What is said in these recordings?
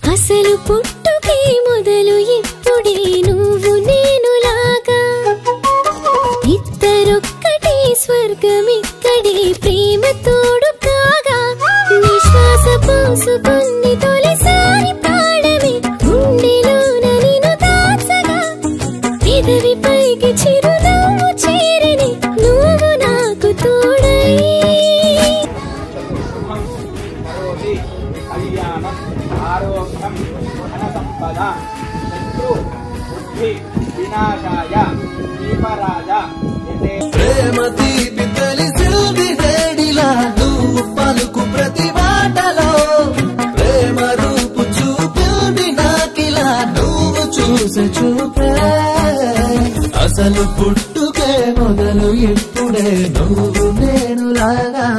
అసలు పుట్టుకే మొదలు ఇప్పుడే నువ్వు నేను లాగా ఇద్దరొక్కటే స్వర్గం ఇక్కడే ప్రేమ తోడు కాగా నిశ్వాస పోసుకుని తొలిసారి పాడమే గుండెలోన నిన్ను దాచగా పెదవి పైకి చిరునవ్వు చేరని నువ్వు నాకు తోడై కరోతి కళ్యాణం ఆరోగ్యం ధన సంపద శత్రు బుద్ధి వినాశాయ దీపరాజ యతే ప్రేమ తీపి తెలిసింది వేడిలా నువ్వు పలుకు ప్రతి మాటలో ప్రేమ రూపు చూపింది నాకిలా నువ్వు చూసే చూపే అసలు పుట్టుకే మొదలు ఇప్పుడే నువ్వు నేను లాగా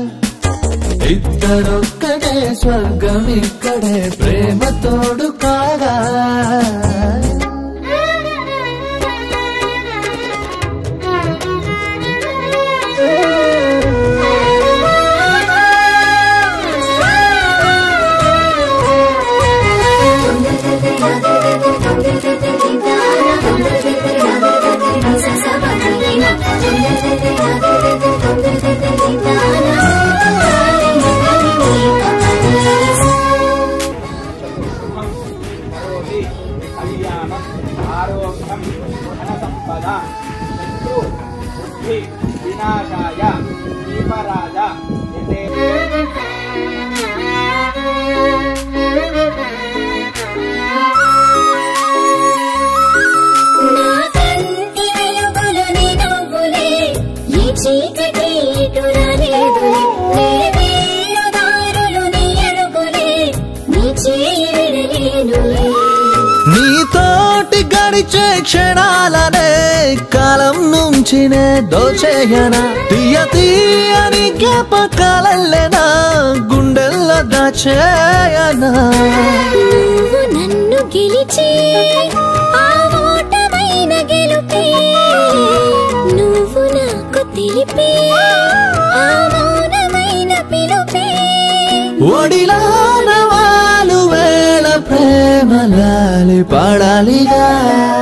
ఇద్దరొక్కడే స్వర్గం ఇక్కడే ప్రేమ తోడు కాగా కరోతి కళ్యాణం ఆరోగ్యం ధన సంపద శత్రు బుద్ధి వినాశాయ దీపరాజ యతే నా కంటి వెలుగులు నీ నవ్వులే, ఈ చీకటి ఇటు రాలేదులే. నీ వేలుదారులు నీ అడుగులే, నీ చేయి విడలేనులే. నీతోటి గడిచే క్షణాలనే కాలం నుంచి నే దోచేయనా తీయ తీయని జ్ఞాపకాలల్లెనా గుండెల్లో దాచేయనా నువ్వు నన్ను గెలిచే ఆ ఓటమైన గెలుపే నువ్వు నాకు తెలిపే ఆ మౌనమైన పిలుపే ఒడిలాన వాళ్ళు వేళ ప్రేమలాలి పడాలిగా